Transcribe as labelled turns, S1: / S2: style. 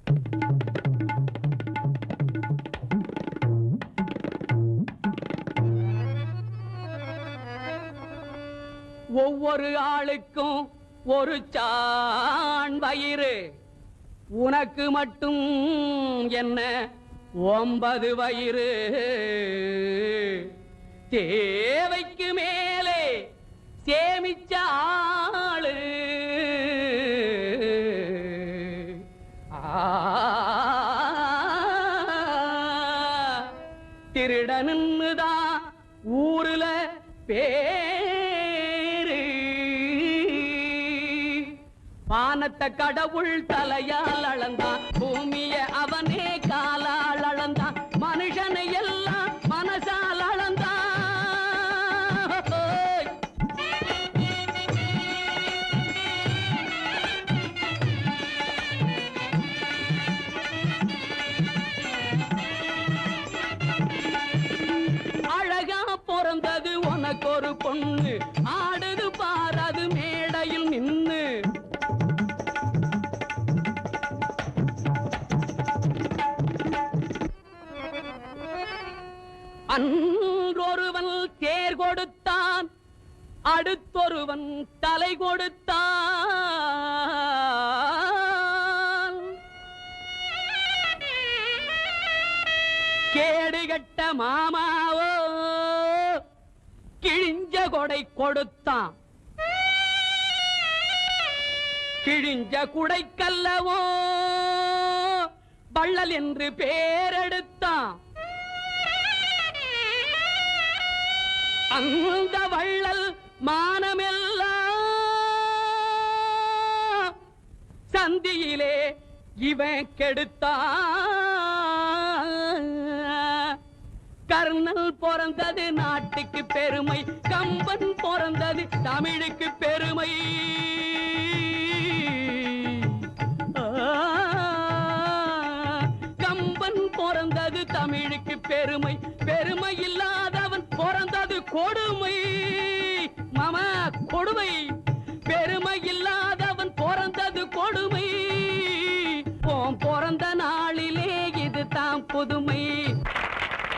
S1: ஒவ்வொரு ஆளுக்கும் ஒரு சான் வயிறு உனக்கு மட்டும் என்ன ஒன்பது வயிறு தேவைக்கு மேலே சேமிச்ச ஆளு ஆ திருடனுன்னுதான் ஊருல பேரு வானத்த கடவுள் தலையால் அளந்தான் பூமிய அவனே காலால் அளந்தான் மனுஷனை எல்லாம் மனசால் அளந்தான் அழகா பிறந்தது உனக்கு ஒரு பொண்ணு ஆடுது பாராது மேடையில் நின்னு அன்றொருவன் தேர் கொடுத்தான் அடுத்தொருவன் தலை கொடுத்தான் கேடுகட்ட மாமாவோ கிழிஞ்ச கொடை கொடுத்தான் கிழிஞ்ச குடைக்கல்லவோ வள்ளல் என்று பேரெடுத்தான் அந்த வள்ளல் மானமெல்லாம் சந்தியிலே இவன் கெடுத்தான் கர்ணல் பிறந்தது நாட்டுக்கு பெருமை கம்பன் பிறந்தது தமிழுக்கு பெருமை ஆ, கம்பன் பிறந்தது தமிழுக்கு பெருமை பெருமை இல்லாதவன் பிறந்தது கொடுமை மாமா கொடுமை பெருமை இல்ல